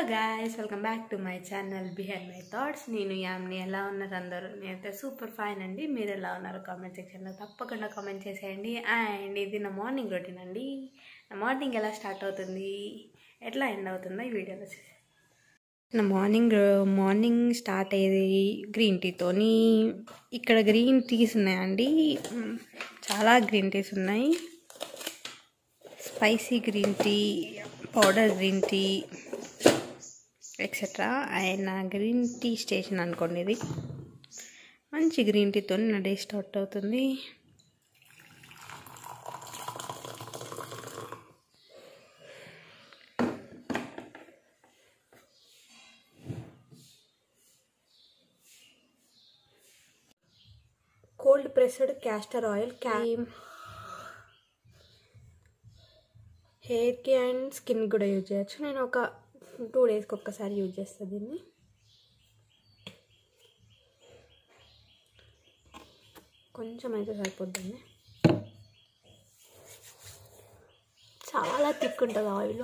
hello guys welcome back to my channel behind my thoughts నేను యామ్ని ఎలా ఉన్నారు అందరూ నేనైతే సూపర్ ఫైన్ అండి మీరు ఎలా ఉన్నారు కామెంట్ సెక్షన్లో తప్పకుండా కామెంట్ చేసేయండి అండ్ ఇది నా మార్నింగ్ రొటీన్ అండి నా మార్నింగ్ ఎలా స్టార్ట్ అవుతుంది ఎట్లా ఎండ్ అవుతుందో ఈ వీడియోలో చూసి నా మార్నింగ్ మార్నింగ్ స్టార్ట్ అయ్యేది గ్రీన్ టీతోని ఇక్కడ గ్రీన్ టీస్ ఉన్నాయండి మ్, చాలా గ్రీన్ టీస్ ఉన్నాయి spicy green tea powder green tea etcetera and నా గ్రీన్ టీ స్టేషన్ అనుకోండి ఇది మంచి గ్రీన్ టీతో నా డే స్టార్ట్ అవుతుంది కోల్డ్ ప్రెస్డ్ క్యాస్టర్ ఆయిల్ క్యా హెయిర్కి అండ్ స్కిన్ కూడా యూజ్ చేయొచ్చు నేను ఒక టూ డేస్కి ఒక్కసారి యూజ్ చేస్తాను దీన్ని కొంచెం అయితే సరిపోద్దండి చాలా థిక్ ఉంటుంది ఆయిల్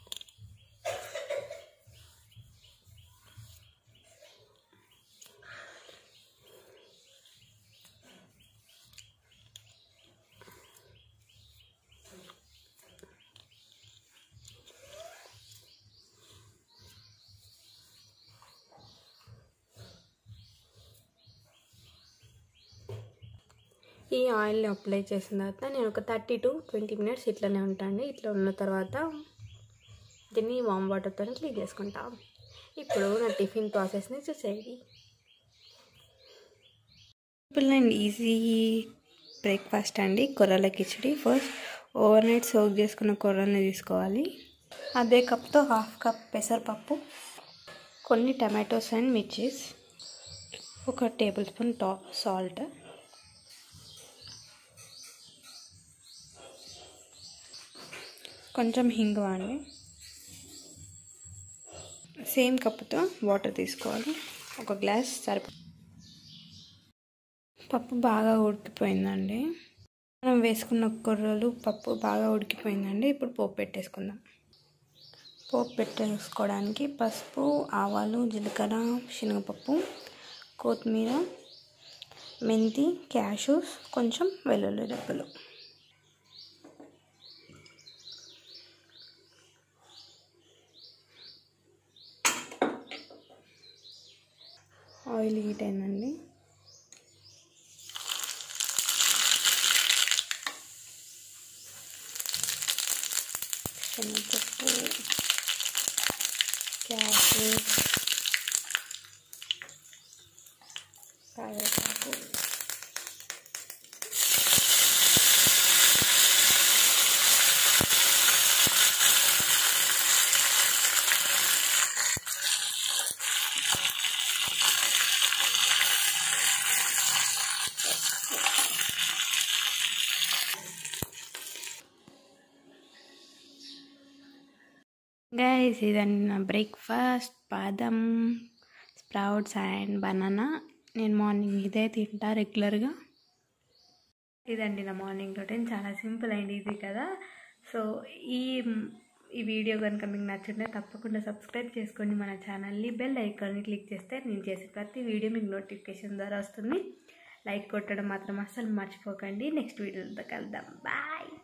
ఈ ఆయిల్ని అప్లై చేసిన తర్వాత నేను ఒక థర్టీ టు ట్వంటీ మినిట్స్ ఇట్లనే ఉంటాను ఇట్లా ఉన్న తర్వాత దీన్ని వామ్ వాటర్తో క్లీన్ చేసుకుంటా ఇప్పుడు నా టిఫిన్ ప్రాసెస్ని చూసేది సింపుల్ అండ్ ఈజీ బ్రేక్ఫాస్ట్ అండి కొర్రల khichdi first overnight soak చేసుకున్న కొర్రల్ని తీసుకోవాలి అదే కప్తో హాఫ్ కప్ పెసరపప్పు కొన్ని టమాటోస్ అండ్ మిర్చీస్ ఒక టేబుల్ స్పూన్ టా సాల్ట్ కొంచెం హింగు అండి సేమ్ కప్పుతో వాటర్ తీసుకోవాలి ఒక గ్లాస్ సరిపో పప్పు బాగా ఉడికిపోయిందండి మనం వేసుకున్న కొర్రలు పప్పు బాగా ఉడికిపోయిందండి ఇప్పుడు పోపు పెట్టేసుకుందాం పోపు పెట్టేసుకోవడానికి పసుపు ఆవాలు జీలకర్ర శనగపప్పు కొత్తిమీర మెంతి క్యాషూస్ కొంచెం వెల్లుల్లి రెప్పలు ఆయిల్ హీట్ అయిందండి శనగపప్పు క్యాషు కరివేపాకు గైస్ ఇదండి నా బ్రేక్ఫాస్ట్ బాదం స్ప్రౌట్స్ అండ్ బనానా నేను మార్నింగ్ ఇదే తింటా రెగ్యులర్గా ఇదండి నా మార్నింగ్ రొటీన్ చాలా సింపుల్ అండ్ ఈజీ కదా సో ఈ ఈ వీడియో కనుక మీకు నచ్చుంటే తప్పకుండా సబ్స్క్రైబ్ చేసుకోండి మన ఛానల్ని బెల్ ఐకాన్ని క్లిక్ చేస్తే నేను చేసే ప్రతి వీడియో మీకు నోటిఫికేషన్ ద్వారా వస్తుంది లైక్ కొట్టడం మాత్రం అస్సలు మర్చిపోకండి నెక్స్ట్ వీడియోతో కలుద్దాం బాయ్